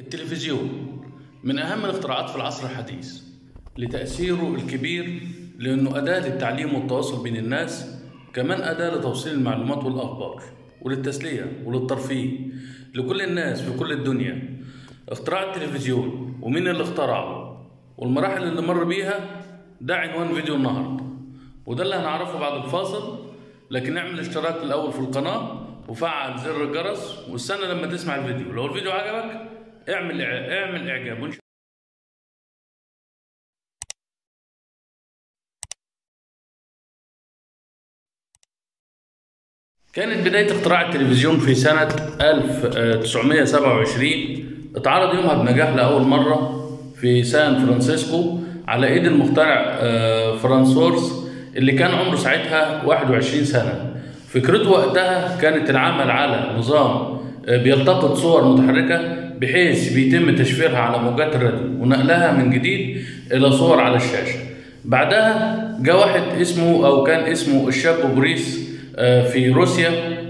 التلفزيون من أهم الاختراعات في العصر الحديث لتأثيره الكبير لأنه أداة للتعليم والتواصل بين الناس كمان أداة لتوصيل المعلومات والأخبار وللتسلية وللترفيه لكل الناس في كل الدنيا اختراع التلفزيون ومين اللي اخترعه والمراحل اللي مر بيها ده عنوان فيديو النهارده وده اللي هنعرفه بعد الفاصل لكن اعمل اشتراك الأول في القناة وفعل زر الجرس واستنى لما تسمع الفيديو لو الفيديو عجبك اعمل اعمل اعجاب ونش... كانت بداية اختراع التلفزيون في سنة 1927 اتعرض يومها بنجاح لأول مرة في سان فرانسيسكو على ايد المخترع فرانسورس اللي كان عمره ساعتها 21 سنة فكرته وقتها كانت العمل على نظام بيلتقط صور متحركة بحيث بيتم تشفيرها على موجات الراديو ونقلها من جديد إلى صور على الشاشة بعدها جاء واحد اسمه أو كان اسمه الشاب بوريس في روسيا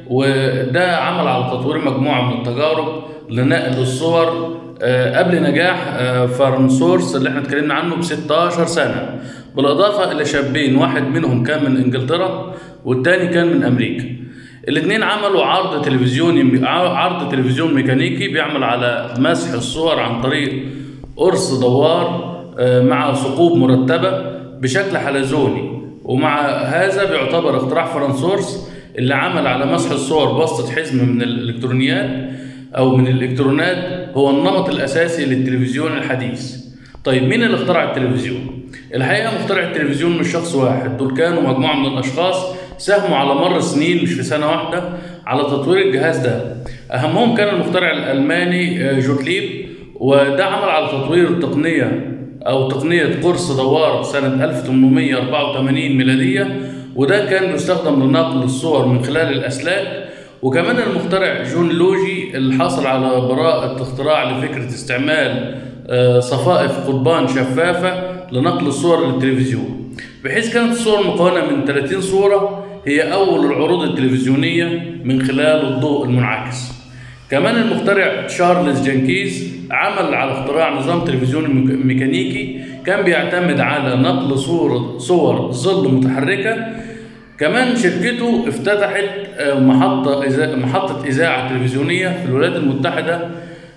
وده عمل على تطوير مجموعة من التجارب لنقل الصور قبل نجاح فرنسورس اللي احنا اتكلمنا عنه ب 16 سنة بالإضافة إلى شابين واحد منهم كان من إنجلترا والتاني كان من أمريكا الاثنين عملوا عرض تلفزيوني عرض تلفزيون ميكانيكي بيعمل على مسح الصور عن طريق قرص دوار مع ثقوب مرتبة بشكل حلزوني ومع هذا بيعتبر اختراع فرانسورس اللي عمل على مسح الصور بواسطة حزم من الإلكترونيات أو من الإلكترونات هو النمط الأساسي للتلفزيون الحديث طيب مين اللي اخترع التلفزيون؟ الحقيقة مخترع التلفزيون مش شخص واحد دول كانوا مجموعة من الأشخاص ساهموا على مر سنين مش في سنة واحدة على تطوير الجهاز ده أهمهم كان المخترع الألماني جوتليب وده عمل على تطوير التقنية أو تقنية قرص دوار سنة 1884 ميلادية وده كان بيستخدم لنقل الصور من خلال الأسلاك وكمان المخترع جون لوجي اللي حصل على براءة اختراع لفكرة استعمال صفائف قضبان شفافة لنقل الصور للتلفزيون بحيث كانت الصور مكونة من 30 صورة هي أول العروض التلفزيونية من خلال الضوء المنعكس كمان المخترع تشارلز جانكيز عمل على اختراع نظام تلفزيوني ميكانيكي كان بيعتمد على نقل صور صور ظل متحركة كمان شركته افتتحت محطة محطة إذاعة تلفزيونية في الولايات المتحدة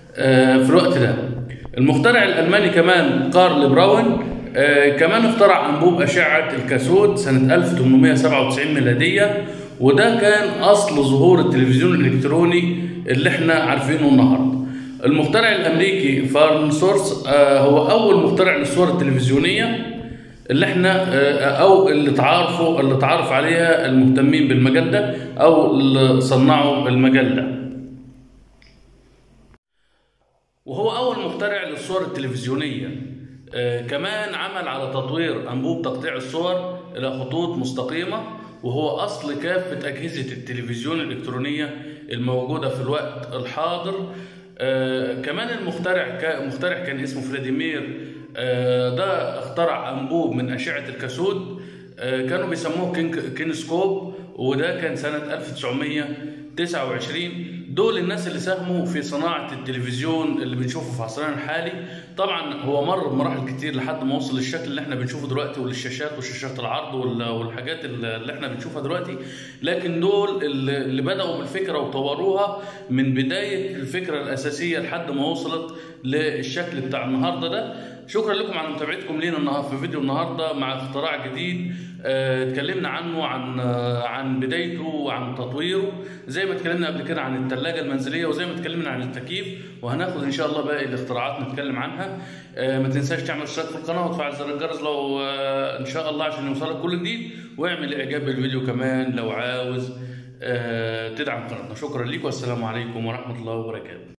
في الوقت ده المخترع الألماني كمان كارل براون آه كمان اخترع أنبوب أشعة الكاثود سنة 1897 ميلادية وده كان أصل ظهور التلفزيون الإلكتروني اللي احنا عارفينه النهاردة المخترع الأمريكي فارنسورس آه هو أول مخترع للصور التلفزيونية اللي احنا آه أو اللي تعرفوا اللي تعرف عليها المهتمين بالمجال ده أو اللي صنعوا المجال ده وهو أول مخترع للصور التلفزيونية آه كمان عمل على تطوير أنبوب تقطيع الصور إلى خطوط مستقيمة وهو أصل كافة أجهزة التلفزيون الإلكترونية الموجودة في الوقت الحاضر آه كمان المخترع مخترع كان اسمه فريديمير آه ده اخترع أنبوب من أشعة الكاثود آه كانوا بيسموه كينسكوب وده كان سنة 1929 دول الناس اللي ساهموا في صناعة التلفزيون اللي بنشوفه في عصرنا الحالي طبعا هو مر بمراحل كتير لحد ما وصل للشكل اللي احنا بنشوفه دلوقتي وللشاشات وشاشات العرض والحاجات اللي احنا بنشوفها دلوقتي لكن دول اللي بدأوا بالفكرة وطوروها من بداية الفكرة الأساسية لحد ما وصلت للشكل بتاع النهاردة ده شكرا لكم على متابعتكم لينا النهارده في فيديو النهارده مع اختراع جديد اه اتكلمنا عنه عن اه عن بدايته وعن تطويره زي ما اتكلمنا قبل كده عن الثلاجه المنزليه وزي ما اتكلمنا عن التكييف وهناخد ان شاء الله باقي الاختراعات نتكلم عنها اه ما تنساش تعمل اشتراك في القناه وتفعل زر الجرس لو ان شاء الله عشان يوصلك كل جديد واعمل اعجاب بالفيديو كمان لو عاوز تدعم قناتنا شكرا لكم والسلام عليكم ورحمه الله وبركاته